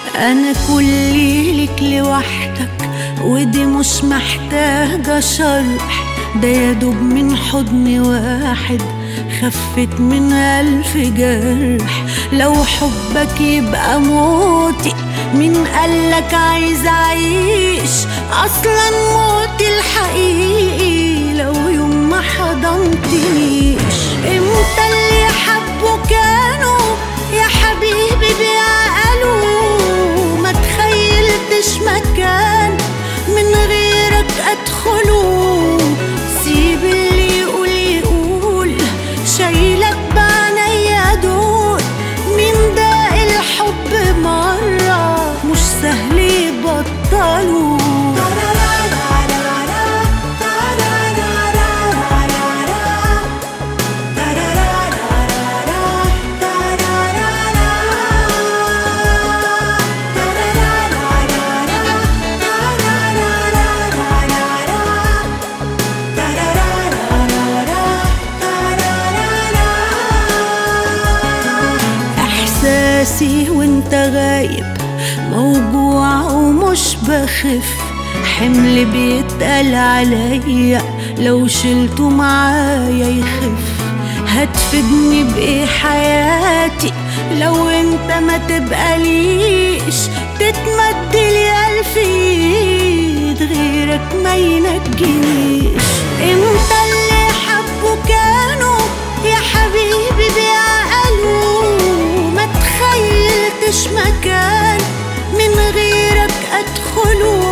أنا كلي لك لوحدك ودي مش محتاجة شرح ده يدوب من حضن واحد خفت من ألف جرح لو حبك يبقى موتي مين قالك عايز أعيش أصلا موتي الحقيقي لو يوم ما حضنتنيش امتى اللي حبوا كانوا يا حبيبي بيعقلوا ما تخيلتش مكان من غيرك ادخله سيب اللي يقول يقول شايلك بعنيا دول مين ده الحب مرة مش سهل يبطلوا احساسي وانت غايب موجوع ومش بخف حمل بيتقل عليا لو شلته معايا يخف هتفيدني بايه حياتي لو انت ما تبقى ليش تتمد لي الف ايد غيرك ما ينجيش امتى اللي حبوا كانوا يا حبيبي بيعقلوا ما تخيلتش مكان من غيرك ادخله